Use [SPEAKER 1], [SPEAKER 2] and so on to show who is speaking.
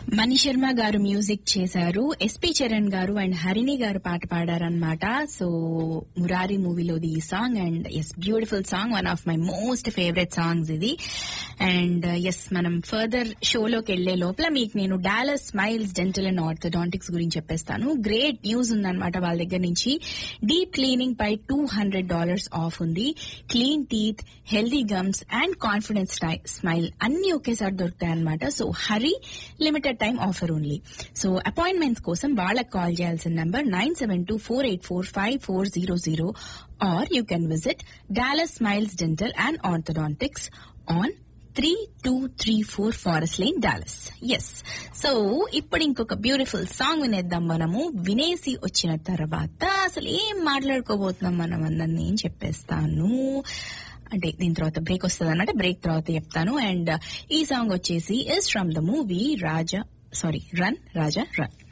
[SPEAKER 1] మణి శర్మ గారు మ్యూజిక్ చేశారు ఎస్పి చరణ్ గారు అండ్ హరిణి గారు పాట పాడారనమాట సో మురారి మూవీలోది ఈ song and yes beautiful song one of my most favourite songs ఇది అండ్ ఎస్ మనం ఫర్దర్ షోలోకి వెళ్లే లోపల మీకు నేను Dallas smiles dental and orthodontics గురించి చెప్పేస్తాను గ్రేట్ న్యూస్ ఉందన్నమాట వాళ్ళ దగ్గర నుంచి డీప్ క్లీనింగ్ పై టూ హండ్రెడ్ డాలర్స్ ఆఫ్ ఉంది clean teeth healthy gums and confidence smile అన్ని ఒకేసారి దొరుకుతాయి అనమాట so hurry limited time offer only so appointments కోసం వాళ్ళకి కాల్ చేయాల్సిన number nine seven two four eight four five four zero zero or you can visit Dallas smiles dental and orthodontics on three two three four forest lane Dallas yes so ఇప్పుడు ఇంకొక beautiful song వినేద్దాం మనము వినేసి వచ్చిన తర్వాత అసలు ఏం మాట్లాడుకోబోతున్నాం మనం అన్నది నేను చెప్పేస్తాను అంటే దీని తర్వాత బ్రేక్ వస్తుంది అనమాట బ్రేక్ తర్వాత చెప్తాను అండ్ ఈ సాంగ్ వచ్చేసి is from the movie Raja sorry run Raja run